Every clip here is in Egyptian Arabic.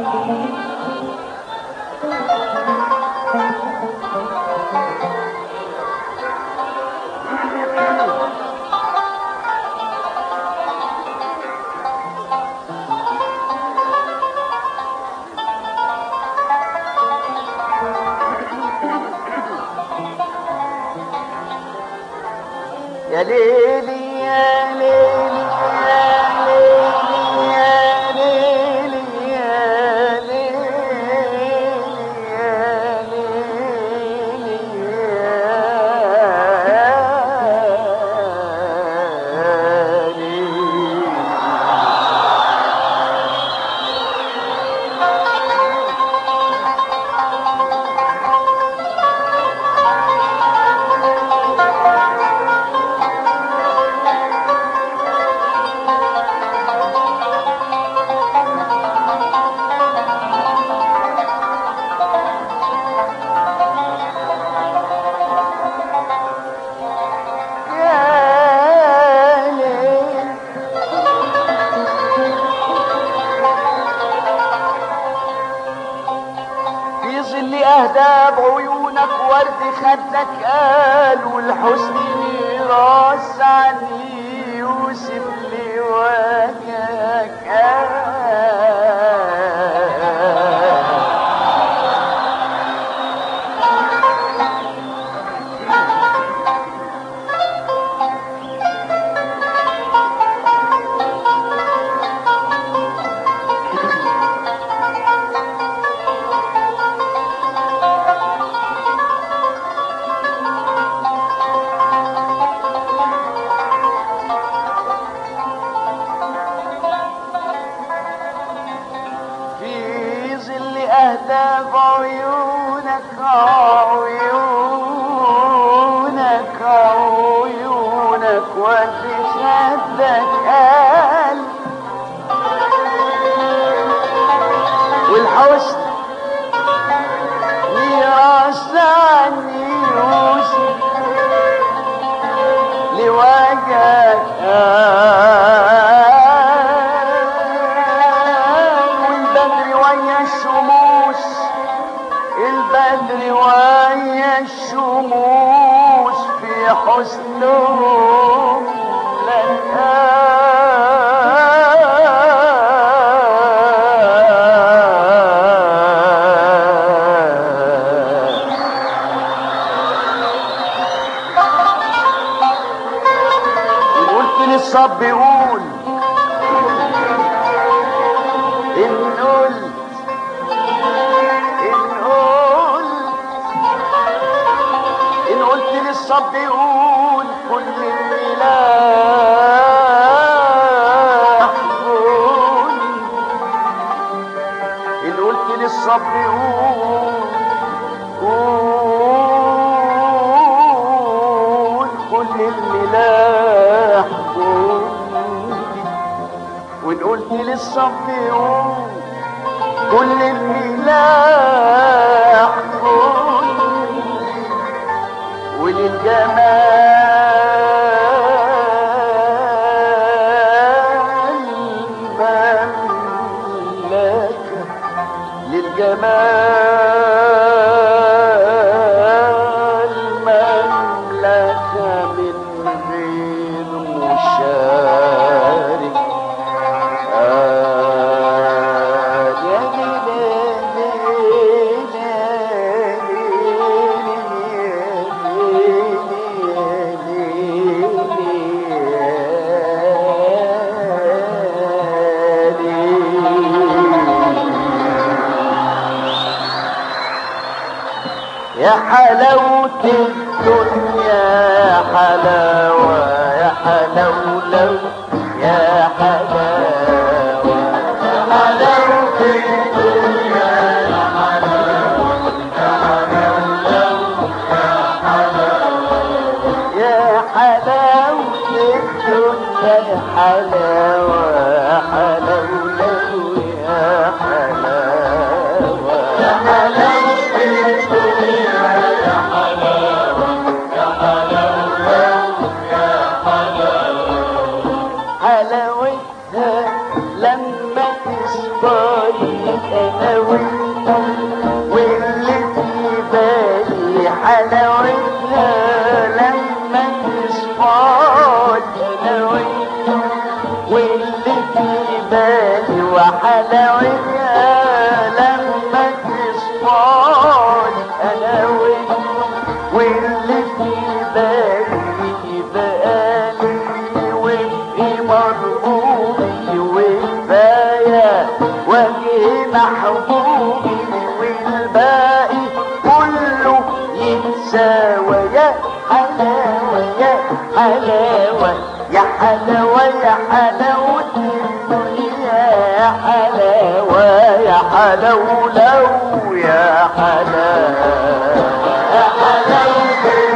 يا ليلي يا ليلي يا ليلي يا ليلي يا ليلي يا ليلي يا ليلي يا ليل في ظل اهداب عيونك ورد خدك قال والحزن ميراث عن يوسف لوجهك قال في ظل أهداف عيونك عيونك عيونك وفي خدك قلب والحسن ميراث عن يوسف لوجهك والبدر ويا الشموس البدر ويا الشموس في حسنهم لك قلت للصب يقول إن قلت إن قلت إن قلت للصب يقول كل الملاح قول إن قلت للصب يقول قول كل الملاح قول وإن قلت للصب يقول كل الملاح قول وللجمال مملكة للجمال مملكة من غير مشارك آه يا يا حلاوة الدنيا يا حلاوة يا حلاولو يا حلاوة يا حلاوة الدنيا يا حلاوة يا حلاوة الدنيا يا حلاوة يا حلاولو يا حلاوة يا حلاوة حلاوتها لما تصبري انا وانت واللي في بالي حلاوتها لما تصبري انا وانت واللي في بالي وحلاوتها لما تصبري انا وانت واللي في بالي بقالي وفي مرغوبي وكفاية وجه محبوبي والباقي كله يتساوى يا حلاوة يا حلاوة يا حلاوة يا حلاوة الدنيا يا حلاوة يا حلاوة لو يا حلاوة يا حلاوة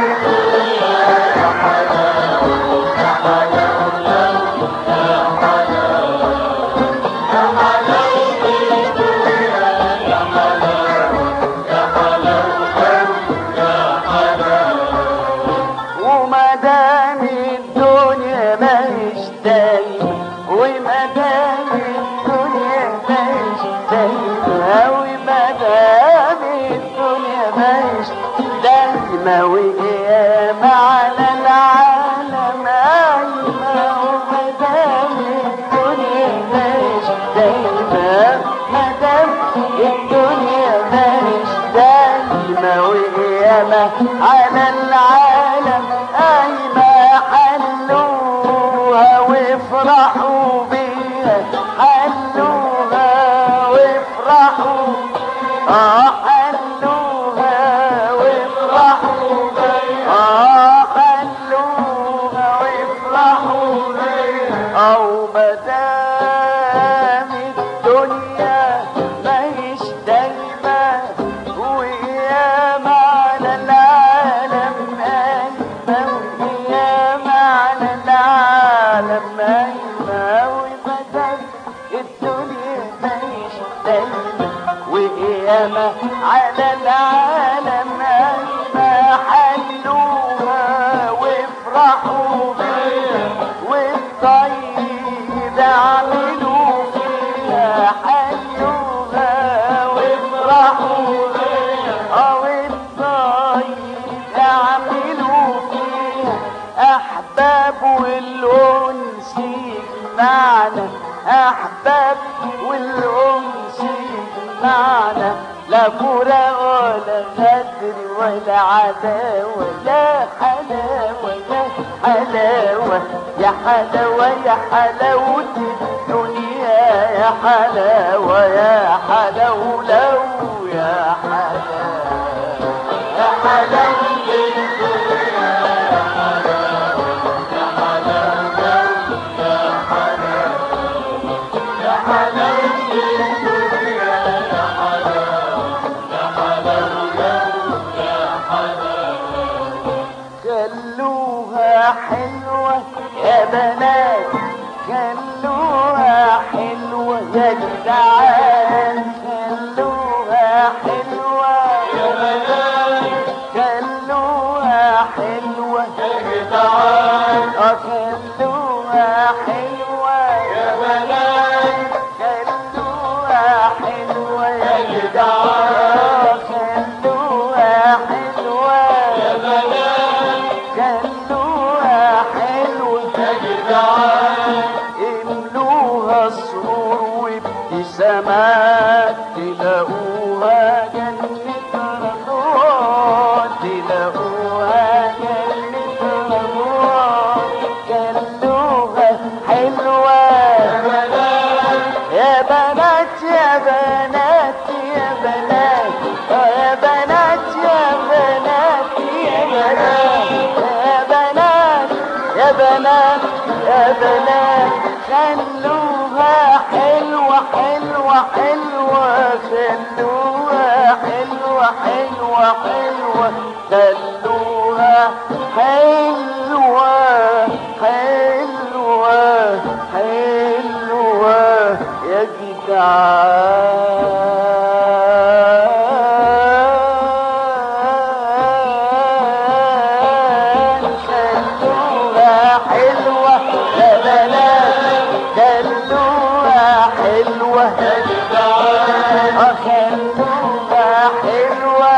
وما دام الدنيا مش دايما وما دام الدنيا مش دايما وما دام الدنيا مش دايما وقيامة على العالم قايمة وما دام الدنيا مش دايما ما دام الدنيا مش دايما وقيامة على العالم قايمة حلوها وافرحوا بيها حلوها وافرحوا اه حلوها وافرحوا بيها اه حلوها وافرحوا بيها او مدام الدنيا ماهيش دايما وياما على العالم قايمة وياما على العالم قايمة ومدام الدنيا ماهيش دايما وياما على العالم قايمة حلوها وافرحوا بيها والطيب اعملوا فيها حلوها وافرحوا بيها او الطيب اعملوا فيها احباب والانس معنا احباب والانس معنا لا كرة ولا غدر ولا عداوة يا حلاوة يا حلاوة يا حلاوة يا حلاوة الدنيا يا حلاوة يا حلاوة لو يا حلاوة يا حلاوة خلوها حلوة يا بنات خلوها حلوة يا جدعان خلوها حلوة يا بنات خلوها حلوة يا جدعان خلوها حلوة يا بنات خلوها حلوة يا جدعان خلوها حلوة يا بنات خلوها حلوة يا جدعان املوها سرور وابتسامات تلاقوها جنة رضوان تلاقوها جنة رضوان خلوها حلوة يا بنات يا بنات يا بنات يا بنات يا بنات يا بنات يا بنات يا بنات يا بنات خلوها حلوة حلوة حلوة خلوها حلوة حلوة حلوة خلوها حلوة حلوة حلوة يا جدعان خلوها حلوة يا بنات خلوها حلوة خلوها حلوة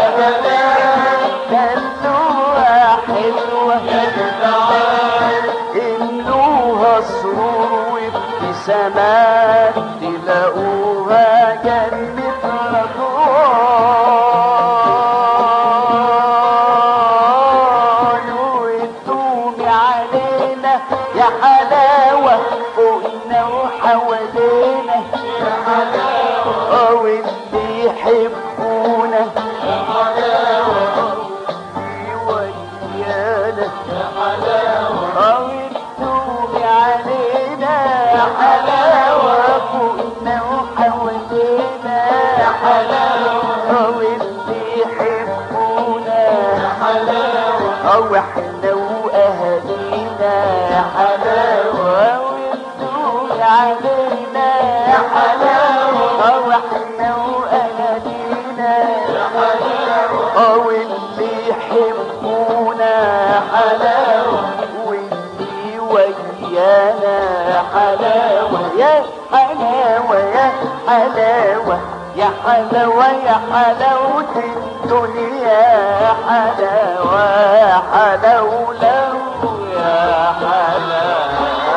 خلوها حلوة إنوها سرور وابتسامات تلاقوها جنة رضوان وانتم علينا يا حلاوة فوقنا وحوالينا يا حلاوة واللي يحبونا يا حلاوة ويانا يا حلاوة وانتم علينا يا حلاوة فوقنا وحوالينا يا حلاوة واللي يحبونا يا حلاوة واحنا واهالينا يا حلاوة وانتم علينا يا حلاوة واحنا واهالينا يا حلاوة واللي يحبونا يا حلاوة واللي ويانا يا حلاوة يا حلاوة يا حلاوة يا حلاوة يا حلاوة الدنيا يا حلاوة يا حلاوة يا حلاوة